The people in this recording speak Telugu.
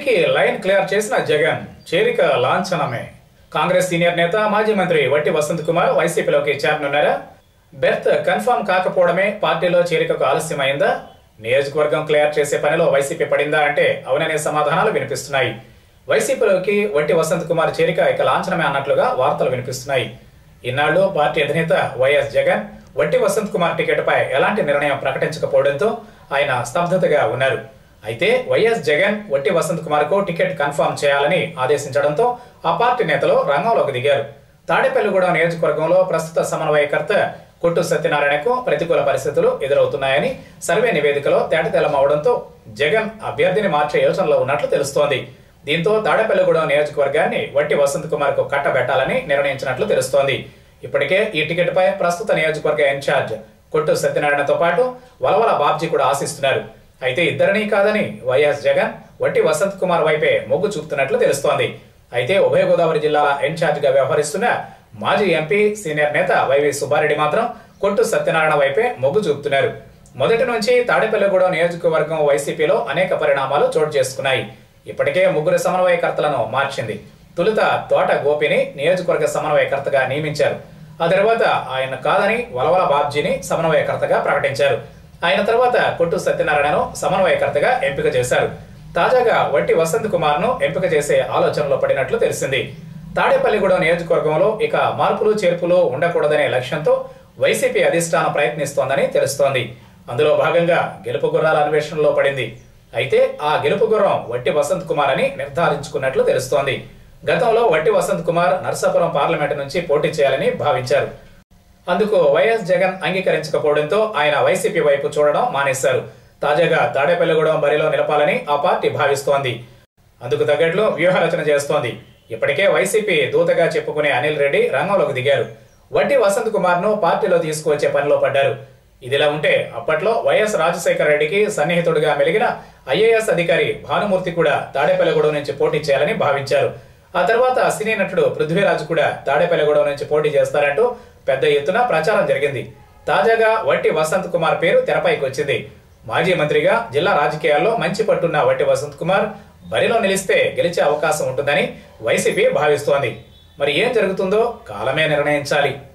తుదికి లైన్ క్లియర్ చేసిన జగన్ చేరిక లాంఛనమే కాంగ్రెస్ సీనియర్ నేత మాజీ మంత్రి వట్టి వసంత్ కుమార్ వైసీపీలోకి చేరనున్నారా బెర్త్ కన్ఫర్మ్ కాకపోవడమే పార్టీలో చేరికకు ఆలస్యమైందా నియోజకవర్గం క్లియర్ చేసే పనిలో వైసీపీ పడిందా అంటే అవుననే సమాధానాలు వినిపిస్తున్నాయి వైసీపీలోకి వట్టి వసంత్ కుమార్ చేరిక ఇక లాంఛనమే అన్నట్లుగా వార్తలు వినిపిస్తున్నాయి ఇన్నాళ్లు పార్టీ అధినేత వైఎస్ జగన్ వట్టి వసంత్ కుమార్ టికెట్పై ఎలాంటి నిర్ణయం ప్రకటించకపోవడంతో ఆయన స్తబ్దతగా ఉన్నారు అయితే వైఎస్ జగన్ వట్టి వసంత్ కుమార్ కు టికెట్ కన్ఫర్మ్ చేయాలని ఆదేశించడంతో ఆ పార్టీ నేతలు రంగంలోకి దిగారు తాడేపల్లిగూడెం నియోజకవర్గంలో ప్రస్తుత సమన్వయకర్త కొట్టు సత్యనారాయణకు ప్రతికూల పరిస్థితులు ఎదురవుతున్నాయని సర్వే నివేదికలో తేటతెల్లమవడంతో జగన్ అభ్యర్థిని మార్చే యోచనలో ఉన్నట్లు తెలుస్తోంది దీంతో తాడేపల్లిగూడెం నియోజకవర్గాన్ని వట్టి వసంత్ కుమార్ కు కట్టబెట్టాలని నిర్ణయించినట్లు తెలుస్తోంది ఇప్పటికే ఈ టికెట్ పై ప్రస్తుత నియోజకవర్గ ఇన్ఛార్జ్ కొట్టు సత్యనారాయణతో పాటు వలవల బాబ్జీ కూడా ఆశిస్తున్నారు అయితే ఇద్దరినీ కాదని వైఎస్ జగన్ వట్టి వసంత్ కుమార్ వైపే మొగ్గు చూపుతున్నట్లు తెలుస్తోంది అయితే ఉభయ గోదావరి జిల్లాల ఇన్ఛార్జ్ గా వ్యవహరిస్తున్న మాజీ ఎంపీ సీనియర్ నేత వైవి సుబ్బారెడ్డి మాత్రం కొట్టు సత్యనారాయణ వైపే మొగ్గు చూపుతున్నారు మొదటి నుంచి తాడేపల్లిగూడెం నియోజకవర్గం వైసీపీలో అనేక పరిణామాలు చోటు చేసుకున్నాయి ఇప్పటికే ముగ్గురు సమన్వయకర్తలను మార్చింది తొలుత తోట గోపిని నియోజకవర్గ సమన్వయకర్తగా నియమించారు ఆ తర్వాత ఆయన కాదని వలవల బాబ్జీని సమన్వయకర్తగా ప్రకటించారు ఆయన తర్వాత కొట్టు సత్యనారాయణను సమన్వయకర్తగా ఎంపిక చేశారు తాజాగా వట్టి వసంత్ కుమార్ ను ఎంపిక చేసే ఆలోచనలో పడినట్లు తెలిసింది తాడేపల్లిగూడెం నియోజకవర్గంలో ఇక మార్పులు చేర్పులు ఉండకూడదనే లక్ష్యంతో వైసీపీ అధిష్టానం ప్రయత్నిస్తోందని తెలుస్తోంది అందులో భాగంగా గెలుపు గుర్రాల అన్వేషణలో పడింది అయితే ఆ గెలుపు గుర్రం వట్టి వసంత్ కుమార్ అని నిర్ధారించుకున్నట్లు తెలుస్తోంది గతంలో వట్టి వసంత్ కుమార్ నర్సాపురం పార్లమెంటు నుంచి పోటీ చేయాలని భావించారు అందుకు వైఎస్ జగన్ అంగీకరించకపోవడంతో ఆయన వైసీపీ వైపు చూడడం మానేశారు తాజాగా తాడేపల్లిగూడెం బరిలో నిలపాలని ఆ పార్టీ భావిస్తోంది అందుకు తగ్గట్లు వ్యూహరచన చేస్తోంది ఇప్పటికే వైసీపీ దూతగా చెప్పుకునే అనిల్ రెడ్డి రంగంలోకి దిగారు వడ్డీ వసంత్ కుమార్ ను పార్టీలో తీసుకువచ్చే పనిలో పడ్డారు ఇదిలా ఉంటే అప్పట్లో వైఎస్ రాజశేఖర రెడ్డికి సన్నిహితుడిగా మెలిగిన ఐఏఎస్ అధికారి భానుమూర్తి కూడా తాడేపల్లిగూడెం నుంచి పోటీ చేయాలని భావించారు ఆ తర్వాత సినీ నటుడు పృథ్వీరాజ్ కూడా తాడేపల్లిగూడెం నుంచి పోటీ చేస్తారంటూ పెద్ద ఎత్తున ప్రచారం జరిగింది తాజాగా వట్టి వసంత్ కుమార్ పేరు తెరపైకి వచ్చింది మాజీ మంత్రిగా జిల్లా రాజకీయాల్లో మంచి పట్టున్న వట్టి వసంత్ కుమార్ బరిలో నిలిస్తే గెలిచే అవకాశం ఉంటుందని వైసీపీ భావిస్తోంది మరి ఏం జరుగుతుందో కాలమే నిర్ణయించాలి